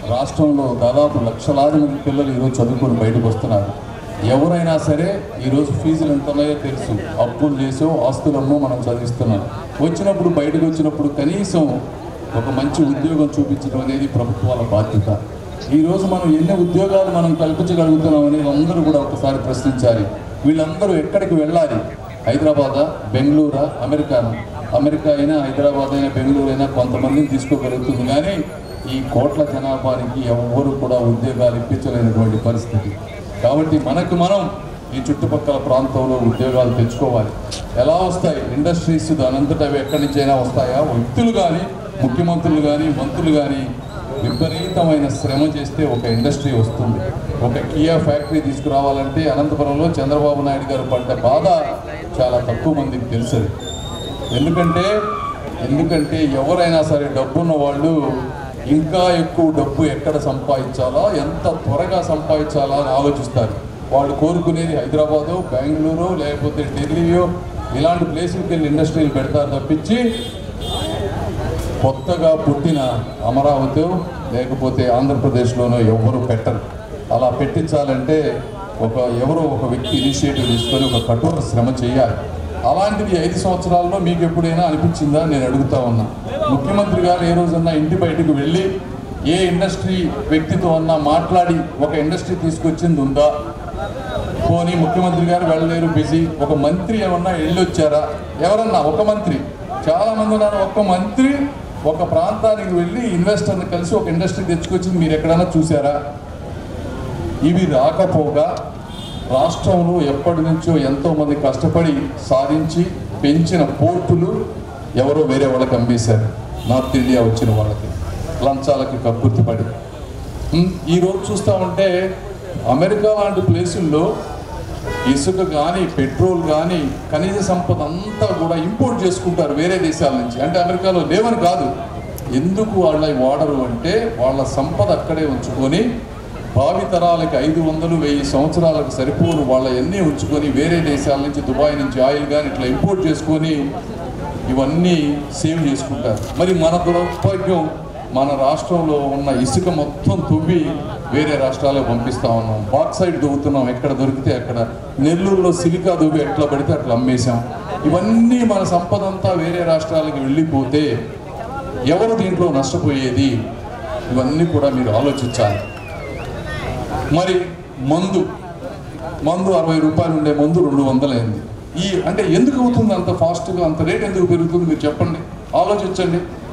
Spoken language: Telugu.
రాష్ట్రంలో దాదాపు లక్షలాది మంది పిల్లలు ఈరోజు చదువుకొని బయటకు వస్తున్నారు ఎవరైనా సరే ఈరోజు ఫీజులు ఎంత ఉన్నాయో తెలుసు అప్పులు చేసో ఆస్తులమ్మో మనం చదివిస్తున్నాం వచ్చినప్పుడు బయటకు వచ్చినప్పుడు కనీసం ఒక మంచి ఉద్యోగం చూపించడం అనేది ప్రభుత్వాల బాధ్యత ఈరోజు మనం ఎన్ని ఉద్యోగాలు మనం కల్పించగలుగుతున్నాం అనేది అందరూ కూడా ఒకసారి ప్రశ్నించాలి వీళ్ళందరూ ఎక్కడికి వెళ్ళాలి హైదరాబాదా బెంగళూరా అమెరికానా అమెరికా అయినా హైదరాబాద్ అయినా బెంగళూరు అయినా కొంతమందిని తీసుకోగలుగుతుంది కానీ ఈ కోట్ల జనాభానికి ఎవరు కూడా ఉద్యోగాలు ఇప్పించలేనటువంటి పరిస్థితి కాబట్టి మనకు మనం ఈ చుట్టుపక్కల ప్రాంతంలో ఉద్యోగాలు తెచ్చుకోవాలి ఎలా వస్తాయి ఇండస్ట్రీస్ దానంతట అవి ఎక్కడి నుంచైనా వస్తాయా వ్యక్తులు కానీ ముఖ్యమంత్రులు కానీ మంత్రులు కానీ విపరీతమైన శ్రమ చేస్తే ఒక ఇండస్ట్రీ వస్తుంది ఒక కియా ఫ్యాక్టరీ తీసుకురావాలంటే అనంతపురంలో చంద్రబాబు నాయుడు గారు పడ్డ బాధ చాలా తక్కువ మందికి తెలుసది ఎందుకంటే ఎందుకంటే ఎవరైనా సరే డబ్బున్న వాళ్ళు ఇంకా ఎక్కువ డబ్బు ఎక్కడ సంపాదించాలా ఎంత త్వరగా సంపాదించాలా అని ఆలోచిస్తారు వాళ్ళు కోరుకునేది హైదరాబాదు బెంగళూరు లేకపోతే ఢిల్లీయో ఇలాంటి ప్లేసులకి వెళ్ళి ఇండస్ట్రీలు పెడతారు తప్పించి కొత్తగా పుట్టిన అమరావతి లేకపోతే ఆంధ్రప్రదేశ్లోనో ఎవరు పెట్టరు అలా పెట్టించాలంటే ఒక ఎవరో ఒక వ్యక్తి ఇనిషియేటివ్ తీసుకొని ఒక కఠోర శ్రమ చేయాలి అలాంటిది ఐదు సంవత్సరాల్లో మీకు ఎప్పుడైనా అనిపించిందా నేను అడుగుతా ఉన్నా ముఖ్యమంత్రి గారు ఏ రోజన్నా ఇంటి బయటకు వెళ్ళి ఏ ఇండస్ట్రీ వ్యక్తితో అన్నా మాట్లాడి ఒక ఇండస్ట్రీ తీసుకొచ్చింది ఉందా పోనీ ముఖ్యమంత్రి గారు వెళ్ళలేరు బిజీ ఒక మంత్రి ఏమన్నా వెళ్ళొచ్చారా ఎవరన్నా ఒక మంత్రి చాలా మంది ఉన్నారు ఒక మంత్రి ఒక ప్రాంతానికి వెళ్ళి ఇన్వెస్టర్ని కలిసి ఒక ఇండస్ట్రీ తెచ్చుకొచ్చి మీరు ఎక్కడైనా చూసారా ఇవి రాకపోగా రాష్ట్రంలో ఎప్పటి నుంచో ఎంతో మంది కష్టపడి సాధించి పెంచిన పోర్టులు ఎవరో వేరే వాళ్ళకి అమ్మేశారు నార్త్ ఇండియా వచ్చిన వాళ్ళకి లంచాలకి కక్కుర్తిపడి ఉమ్, ఈ రోజు చూస్తూ ఉంటే అమెరికా లాంటి ప్లేసుల్లో ఇసుక కానీ పెట్రోల్ కానీ ఖనిజ సంపద అంతా కూడా ఇంపోర్ట్ చేసుకుంటారు వేరే దేశాల నుంచి అంటే అమెరికాలో లేవని కాదు ఎందుకు వాళ్ళ వాడరు అంటే వాళ్ళ సంపద అక్కడే ఉంచుకొని భావి తరాలకి ఐదు వందలు వెయ్యి సంవత్సరాలకు సరిపోను వాళ్ళ ఎన్ని ఉంచుకొని వేరే దేశాల నుంచి దుబాయ్ నుంచి ఆయిల్ కానీ ఇట్లా ఇంపోర్ట్ చేసుకొని ఇవన్నీ సేవ్ చేసుకుంటారు మరి మన దౌర్భాగ్యం మన రాష్ట్రంలో ఉన్న ఇసుక మొత్తం తువ్వి వేరే రాష్ట్రాలకు పంపిస్తా ఉన్నాం బాక్సైడ్ దువ్వుతున్నాం ఎక్కడ దొరికితే అక్కడ నెల్లూరులో సిలికా దువ్వి ఎట్లా పడితే అట్లా అమ్మేశాం ఇవన్నీ మన సంపద అంతా వేరే రాష్ట్రాలకు వెళ్ళిపోతే ఎవరు దీంట్లో నష్టపోయేది ఇవన్నీ కూడా మీరు ఆలోచించాలి మరి మందు మందు అరవై రూపాయలు ఉండే మందు రెండు వందలైంది ఈ అంటే ఎందుకు అవుతుంది అంత ఫాస్ట్గా అంత రేట్ ఎందుకు పెరుగుతుంది మీరు చెప్పండి ఆలోచించండి